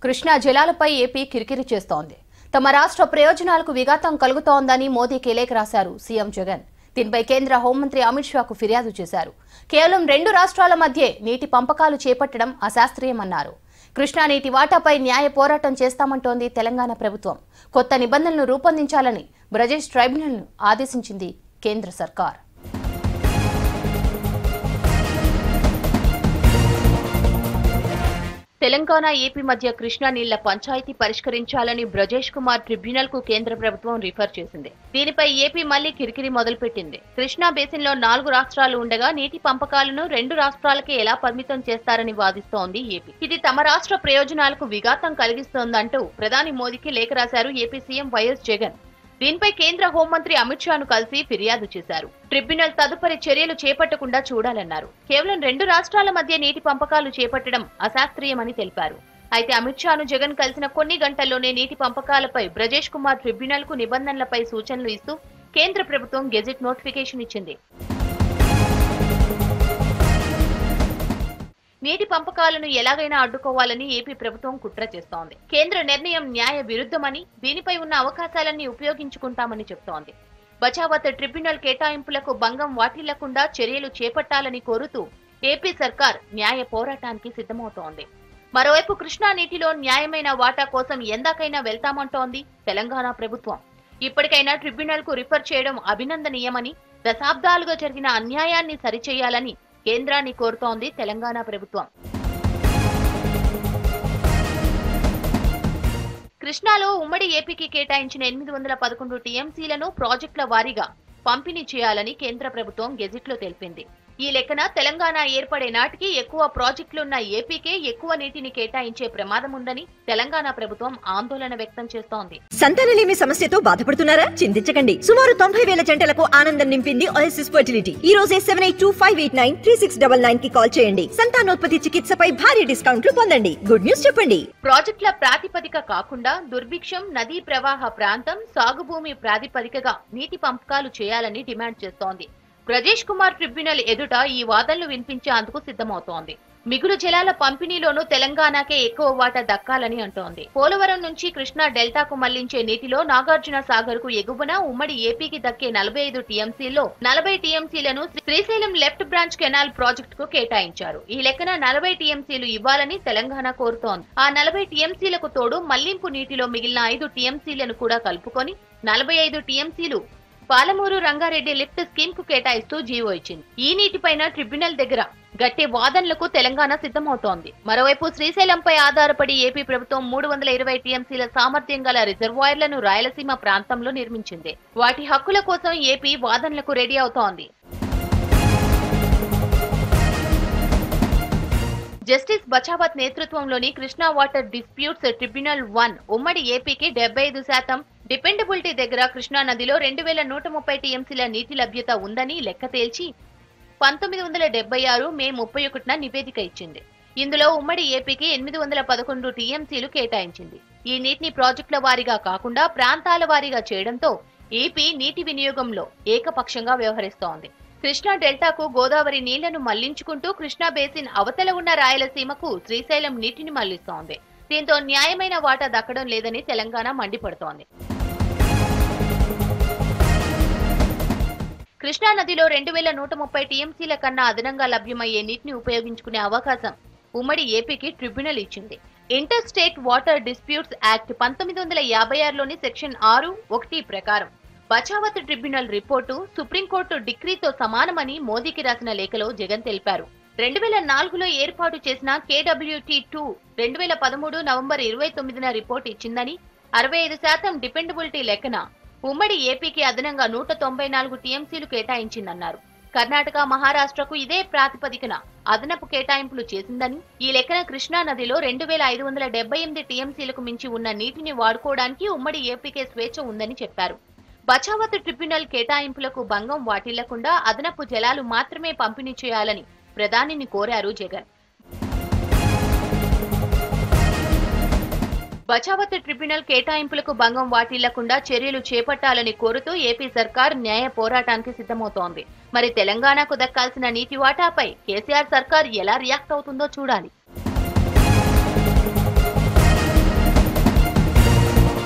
Krishna జలాలపై AP కిరికిరి చేస్తోంది తమ రాష్ట్ర ప్రయోజనాలకు విఘాతం కలుగుతోందని మోదీకి లేఖ రాశారు సీఎం జగన్ దీనిపై కేంద్ర హోంమంత్రి అమిత్ షాకు ఫిర్యాదు చేశారు కేవలం రెండు రాష్ట్రాల మధ్యే నీటి పంపకాలు చేపట్టడం అశాస్త్రీయమన్నారు కృష్ణా నీటి వాటాపై న్యాయ పోరాటం చేస్తామంటోంది తెలంగాణ ప్రభుత్వం కొత్త నిబంధనలు రూపొందించాలని బ్రజేష్ ట్రైబ్యునల్ను ఆదేశించింది కేంద్ర సర్కార్ తెలంగాణ ఏపీ మధ్య కృష్ణా నీళ్ల పంచాయతీ పరిష్కరించాలని బ్రజేష్ కుమార్ ట్రిబ్యునల్ కు కేంద్ర ప్రభుత్వం రిఫర్ చేసింది దీనిపై ఏపీ మళ్లీ కిరికిరి మొదలుపెట్టింది కృష్ణా బేసిన్ లో నాలుగు రాష్ట్రాలు ఉండగా నీటి పంపకాలను రెండు రాష్ట్రాలకే ఎలా పరిమితం చేస్తారని వాదిస్తోంది ఏపీ ఇది తమ రాష్ట్ర ప్రయోజనాలకు విఘాతం కలిగిస్తోందంటూ ప్రధాని మోదీకి లేఖ రాశారు ఏపీ సీఎం వైఎస్ జగన్ దీనిపై కేంద్ర హోంమంత్రి అమిత్ షాను కలిసి ఫిర్యాదు చేశారు ట్రిబ్యునల్ తదుపరి చర్యలు చేపట్టకుండా చూడాలన్నారు కేవలం రెండు రాష్ట్రాల మధ్య నీటి పంపకాలు చేపట్టడం అశాస్త్రీయమని తెలిపారు అయితే అమిత్ షాను జగన్ కలిసిన కొన్ని గంటల్లోనే నీటి పంపకాలపై బ్రజేష్ కుమార్ ట్రిబ్యునల్ కు నిబంధనలపై సూచనలు ఇస్తూ కేంద్ర ప్రభుత్వం గెజిట్ నోటిఫికేషన్ ఇచ్చింది నీటి పంపకాలను ఎలాగైనా అడ్డుకోవాలని ఏపీ ప్రభుత్వం కుట్ర చేస్తోంది కేంద్ర నిర్ణయం న్యాయ విరుద్ధమని దీనిపై ఉన్న అవకాశాలన్నీ ఉపయోగించుకుంటామని చెప్తోంది బచావత్ ట్రిబ్యునల్ కేటాయింపులకు భంగం వాటిల్లకుండా చర్యలు చేపట్టాలని కోరుతూ ఏపీ సర్కార్ న్యాయ పోరాటానికి సిద్ధమవుతోంది మరోవైపు కృష్ణా నీటిలో న్యాయమైన వాటా కోసం ఎందాకైనా వెళ్తామంటోంది తెలంగాణ ప్రభుత్వం ఇప్పటికైనా ట్రిబ్యునల్ కు రిఫర్ చేయడం అభినందనీయమని దశాబ్దాలుగా జరిగిన అన్యాయాన్ని సరిచేయాలని కేంద్రాన్ని కోరుతోంది తెలంగాణ ప్రభుత్వం కృష్ణాలో ఉమ్మడి ఏపీకి కేటాయించిన ఎనిమిది వందల పదకొండు టీఎంసీలను ప్రాజెక్టుల వారీగా పంపిణీ చేయాలని కేంద్ర ప్రభుత్వం గెజిట్లో తెలిపింది ఈ లెక్కన తెలంగాణ ఏర్పడే నాటికి ఎక్కువ ప్రాజెక్టులున్న ఏపీకే ఎక్కువ నీటిని కేటాయించే ప్రమాదం ఉందని తెలంగాణ ప్రభుత్వం ఆందోళన వ్యక్తం చేస్తోంది సంతానలేమి సమస్యతో బాధపడుతున్నారా చింతించకండి సుమారు తొంభై వేల జంటలకు ఆనందం నింపింది ఓఎస్ఎస్ ఫర్టిలిటీ ఈ రోజే seven eight two five eight nine three six double nine కి కాల్ చేయండి సంతానోత్పత్తి చికిత్సపై భారీ డిస్కౌంట్లు పొందండి గుడ్ న్యూస్ చెప్పండి ప్రాజెక్టుల ప్రాతిపదిక కాకుండా దుర్భిక్షం నదీ ప్రవాహ ప్రాంతం సాగుభూమి ప్రాతిపదికగా నీటి పంపకాలు చేయాలని డిమాండ్ చేస్తోంది బ్రజేష్ కుమార్ ట్రిబ్యునల్ ఎదుట ఈ వాదనలు వినిపించేందుకు సిద్ధమవుతోంది మిగులు జలాల పంపిణీలోనూ తెలంగాణకే ఎక్కువ వాటా దక్కాలని అంటోంది పోలవరం నుంచి కృష్ణా డెల్టాకు మళ్లించే నీటిలో నాగార్జున సాగర్ కు ఎగువన ఉమ్మడి ఏపీకి దక్కే నలభై ఐదు టీఎంసీలో నలభై టీఎంసీలను Srisailam left branch canal project కు కేటాయించారు ఈ లెక్కన నలభై టీఎంసీలు ఇవ్వాలని తెలంగాణ కోరుతోంది ఆ నలభై టీఎంసీలకు తోడు మళ్లింపు నీటిలో మిగిలిన ఐదు టీఎంసీలను కూడా కలుపుకొని నలభై ఐదు టీఎంసీలు పాలమూరు రంగారెడ్డి లిఫ్ట్ స్కీమ్ కు కేటాయిస్తూ జీవో ఇచ్చింది ఈ నీటిపైన ట్రిబ్యునల్ దగ్గర గట్టి వాదనలకు తెలంగాణ సిద్ధమవుతోంది మరోవైపు శ్రీశైలంపై ఆధారపడి ఏపీ ప్రభుత్వం మూడు వందల ఇరవై టీఎంసీల సామర్థ్యం గల రిజర్వాయర్లను రాయలసీమ ప్రాంతంలో నిర్మించింది వాటి హక్కుల కోసం ఏపీ వాదనలకు రెడీ అవుతోంది జస్టిస్ బచావత్ నేతృత్వంలోని Krishna water disputes tribunal one ఉమ్మడి ఏపీకి డెబ్బై ఐదు శాతం డిపెండబిలిటీ దగ్గర కృష్ణా నదిలో రెండు వేల నూట ముప్పై టీఎంసీల నీటి లభ్యత ఉందని లెక్క తేల్చి పంతొమ్మిది వందల డెబ్బై ఆరు మే ముప్పై ఒకటిన నివేదిక ఇచ్చింది ఇందులో ఉమ్మడి ఏపీకి ఎనిమిది వందల పదకొండు టీఎంసీలు కేటాయించింది ఈ నీటిని ప్రాజెక్టుల వారీగా కాకుండా ప్రాంతాల వారీగా చేయడంతో ఏపీ నీటి వినియోగంలో ఏకపక్షంగా వ్యవహరిస్తోంది కృష్ణా డెల్టాకు గోదావరి నీళ్లను మళ్లించుకుంటూ కృష్ణా బేసిన్ అవతల ఉన్న రాయలసీమకు శ్రీశైలం నీటిని మళ్లిస్తోంది దీంతో న్యాయమైన వాటా దక్కడం లేదని తెలంగాణ మండిపడుతోంది కృష్ణా నదిలో రెండు వేల నూట ముప్పై టీఎంసీల కన్నా అదనంగా లభ్యమయ్యే నీటిని ఉపయోగించుకునే అవకాశం ఉమ్మడి ఏపీకి ట్రిబ్యునల్ ఇచ్చింది inter state water disputes act పంతొమ్మిది వందల యాభై ఆరులోని సెక్షన్ ఆరు ఒకటి ప్రకారం బచావత్ ట్రిబ్యునల్ రిపోర్టు సుప్రీంకోర్టు డిగ్రీతో సమానమని మోదీకి రాసిన లేఖలో జగన్ తెలిపారు రెండు వేల నాలుగులో ఏర్పాటు చేసిన కేడబ్ల్యూటీ టూ రెండు వేల పదమూడు నవంబర్ ఇరవై తొమ్మిదిన రిపోర్ట్ ఇచ్చిందని అరవై ఐదు శాతం డిపెండబిలిటీ లెక్కన ఉమ్మడి ఏపీకి అదనంగా నూట తొంభై నాలుగు టీఎంసీలు కేటాయించిందన్నారు కర్ణాటక మహారాష్ట్రకు ఇదే ప్రాతిపదికన అదనపు కేటాయింపులు చేసిందని ఈ లెక్కన కృష్ణా నదిలో రెండు వేల ఐదు వందల డెబ్బై ఎనిమిది టీఎంసీలకు మించి ఉన్న నీటిని వాడుకోవడానికి ఉమ్మడి ఏపీకే స్వేచ్ఛ ఉందని చెప్పారు బచావత్ ట్రిబ్యునల్ కేటాయింపులకు భంగం వాటిల్లకుండా అదనపు జలాలు మాత్రమే పంపిణీ చేయాలని ప్రధానిని కోరారు జగన్ బచావత్ ట్రిబ్యునల్ కేటాయింపులకు భంగం వాటిల్లకుండా చర్యలు చేపట్టాలని కోరుతూ ఏపీ సర్కార్ న్యాయ పోరాటానికి సిద్ధమవుతోంది మరి తెలంగాణకు దక్కాల్సిన నీటి వాటాపై కేసీఆర్ సర్కార్ ఎలా రియాక్ట్ అవుతుందో చూడాలి